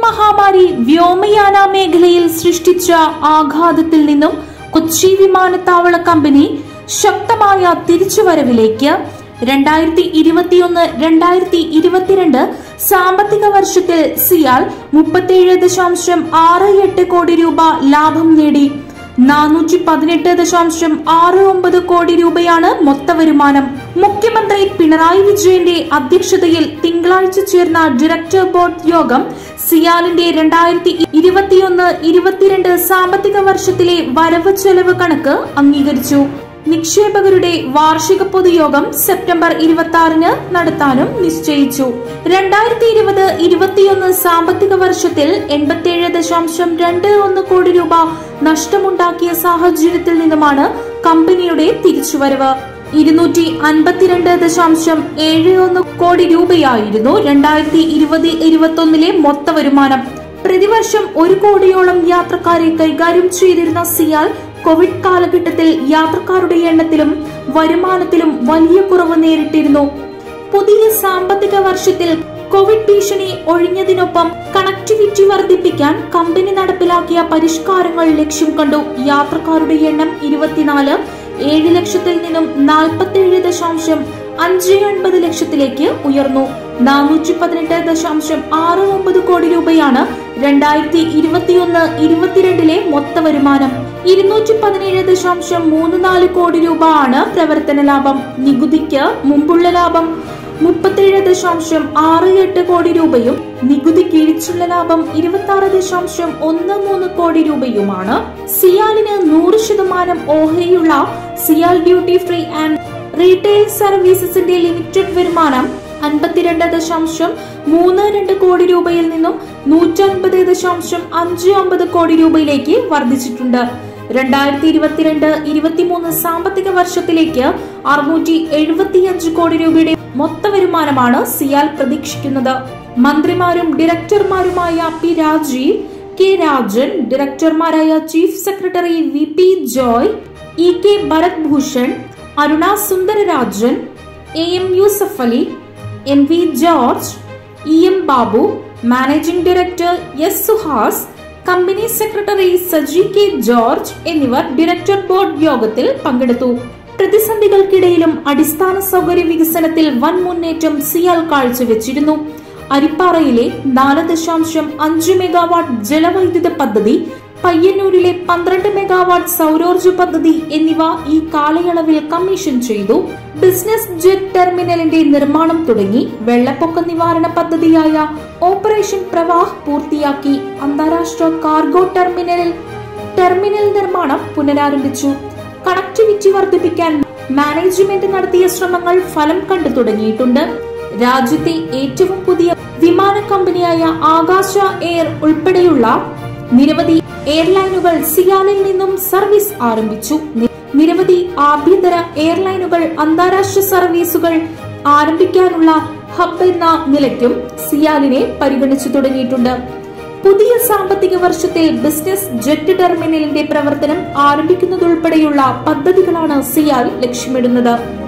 മഹാമാരി വ്യോമയാന മേഖലയിൽ സൃഷ്ടിച്ച ആഘാതത്തിൽ നിന്നും കൊച്ചി വിമാനത്താവള കമ്പനി ശക്തമായ തിരിച്ചുവരവിലേക്ക് രണ്ടായിരത്തി ഇരുപത്തിയൊന്ന് രണ്ടായിരത്തി ഇരുപത്തിരണ്ട് സാമ്പത്തിക വർഷത്തിൽ സിയാൽ മുപ്പത്തിയേഴ് ദശാംശം ആറ് എട്ട് കോടി രൂപ ലാഭം നേടി നാനൂറ്റി പതിനെട്ട് ദശാംശം ആറ് ഒമ്പത് കോടി രൂപയാണ് മൊത്ത വരുമാനം മുഖ്യമന്ത്രി പിണറായി വിജയന്റെ അധ്യക്ഷതയിൽ തിങ്കളാഴ്ച ചേർന്ന ഡയറക്ടർ ബോർഡ് യോഗം സിയാലിന്റെ രണ്ടായിരത്തി ഇരുപത്തിയൊന്ന് ഇരുപത്തിരണ്ട് സാമ്പത്തിക വർഷത്തിലെ വരവ് ചെലവ് കണക്ക് അംഗീകരിച്ചു നിക്ഷേപകരുടെ വാർഷിക പൊതുയോഗം സെപ്റ്റംബർ ഇരുപത്തി ആറിന് നടത്താനും നിശ്ചയിച്ചു രണ്ടായിരത്തി ഇരുപത് ഇരുപത്തിയൊന്ന് സാമ്പത്തിക വർഷത്തിൽ എൺപത്തിയേഴ് ദശാംശം രണ്ട് ഒന്ന് കോടി രൂപ നഷ്ടമുണ്ടാക്കിയ സാഹചര്യത്തിൽ നിന്നുമാണ് കമ്പനിയുടെ തിരിച്ചുവരവ് ഇരുന്നൂറ്റി അൻപത്തിരണ്ട് ദശാംശം ഏഴ് ഒന്ന് കോടി രൂപയായിരുന്നു രണ്ടായിരത്തി ഇരുപത് ഇരുപത്തൊന്നിലെ മൊത്ത വരുമാനം പ്രതിവർഷം ഒരു കോടിയോളം യാത്രക്കാരെ കൈകാര്യം ചെയ്തിരുന്ന സിയാൽ കോവിഡ് കാലഘട്ടത്തിൽ യാത്രക്കാരുടെ എണ്ണത്തിലും വരുമാനത്തിലും വലിയ കുറവ് നേരിട്ടിരുന്നു പുതിയ സാമ്പത്തിക വർഷത്തിൽ കോവിഡ് ഭീഷണി ഒഴിഞ്ഞതിനൊപ്പം കണക്ടിവിറ്റി വർദ്ധിപ്പിക്കാൻ കമ്പനി നടപ്പിലാക്കിയ പരിഷ്കാരങ്ങൾ ലക്ഷ്യം കണ്ടു യാത്രക്കാരുടെ എണ്ണം ഇരുപത്തിനാല് ഏഴ് ലക്ഷത്തിൽ നിന്നും നാൽപ്പത്തിയേഴ് ദശാംശം അഞ്ച് ഒൻപത് ലക്ഷത്തിലേക്ക് ഉയർന്നു നാനൂറ്റി പതിനെട്ട് ദശാംശം ആറ് ഒമ്പത് കോടി രൂപയാണ് രണ്ടായിരത്തി ഇരുപത്തിയൊന്ന് ഇരുപത്തിരണ്ടിലെ മൊത്ത വരുമാനം ഇരുന്നൂറ്റി പതിനേഴ് ദശാംശം മൂന്ന് നാല് കോടി രൂപ ആണ് പ്രവർത്തന ലാഭം നികുതിക്ക് മുമ്പുള്ള ലാഭം മുപ്പത്തിയേഴ് ദശാംശം ആറ് എട്ട് കോടി രൂപയും നികുതി കിഴിച്ചുള്ള ലാഭം ഇരുപത്തി ആറ് ദശാംശം ഒന്ന് മൂന്ന് കോടി രൂപയുമാണ് സിയാലിന് നൂറ് ശതമാനം ഓഹരിയുള്ള CIAL duty free and retail സർവീസസിന്റെ ലിമിറ്റഡ് വരുമാനം അൻപത്തിരണ്ട് ദശാംശം മൂന്ന് രണ്ട് കോടി രൂപയിൽ നിന്നും നൂറ്റൻപത് ദശാംശം അഞ്ച് ഒമ്പത് കോടി രൂപയിലേക്ക് വർദ്ധിച്ചിട്ടുണ്ട് രണ്ടായിരത്തി ഇരുപത്തിരണ്ട് ഇരുപത്തിമൂന്ന് സാമ്പത്തിക വർഷത്തിലേക്ക് അറുന്നൂറ്റി എഴുപത്തിയഞ്ച് കോടി രൂപയുടെ മൊത്ത വരുമാനമാണ് സിയാൽ പ്രതീക്ഷിക്കുന്നത് മന്ത്രിമാരും ഡയറക്ടർമാരുമായ പി രാജീവ് കെ രാജൻ ഡയറക്ടർമാരായ chief secretary V P Joy E K Bharat Bhushan Aruna Sundararajan A M Yusuf Ali M V George E M Babu managing director S Suhas company secretary Saji K George എന്നിവർ ഡയറക്ടർ ബോർഡ് യോഗത്തിൽ പങ്കെടുത്തു പ്രതിസന്ധികൾക്കിടയിലും അടിസ്ഥാന സൗകര്യ വികസനത്തിൽ വൻ മുന്നേറ്റം സിയാൽ കാഴ്ചവെച്ചിരുന്നു അരിപ്പാറയിലെ നാല് ദശാംശം അഞ്ച് മെഗാവാട്ട് ജലവൈദ്യുത പദ്ധതി പയ്യന്നൂരിലെ പന്ത്രണ്ട് മെഗാവാട്ട് സൗരോർജ പദ്ധതി എന്നിവ ഈ കാലയളവിൽ കമ്മീഷൻ ചെയ്തു ബിസിനസ് ജെറ്റ് ടെർമിനലിന്റെ നിർമ്മാണം തുടങ്ങി വെള്ളപ്പൊക്ക നിവാരണ പദ്ധതിയായ ഓപ്പറേഷൻ പ്രവാഹ് പൂർത്തിയാക്കി അന്താരാഷ്ട്ര കാർഗോ ടെർമിനലിൽ ടെർമിനൽ നിർമ്മാണം പുനരാരംഭിച്ചു കണക്ടിവിറ്റി വർദ്ധിപ്പിക്കാൻ മാനേജ്മെന്റ് നടത്തിയ ശ്രമങ്ങൾ ഫലം കണ്ടു തുടങ്ങിയിട്ടുണ്ട് രാജ്യത്തെ ഏറ്റവും പുതിയ വിമാന കമ്പനിയായ ആകാശ എയർ ഉൾപ്പെടെയുള്ള നിരവധി എയർലൈനുകൾ സിയാലിൽ നിന്നും സർവീസ് ആരംഭിച്ചു നി- നിരവധി ആഭ്യന്തര എയർലൈനുകൾ അന്താരാഷ്ട്ര സർവീസുകൾ ആരംഭിക്കാനുള്ള ഹബ് എന്ന നിലയ്ക്കും സിയാലിനെ പരിഗണിച്ചു തുടങ്ങിയിട്ടുണ്ട് പുതിയ സാമ്പത്തിക വർഷത്തിൽ ബിസിനസ് ജെറ്റ് ടെർമിനലിന്റെ പ്രവർത്തനം ആരംഭിക്കുന്നതുൾപ്പെടെയുള്ള പദ്ധതികളാണ് സിയാൽ ലക്ഷ്യമിടുന്നത്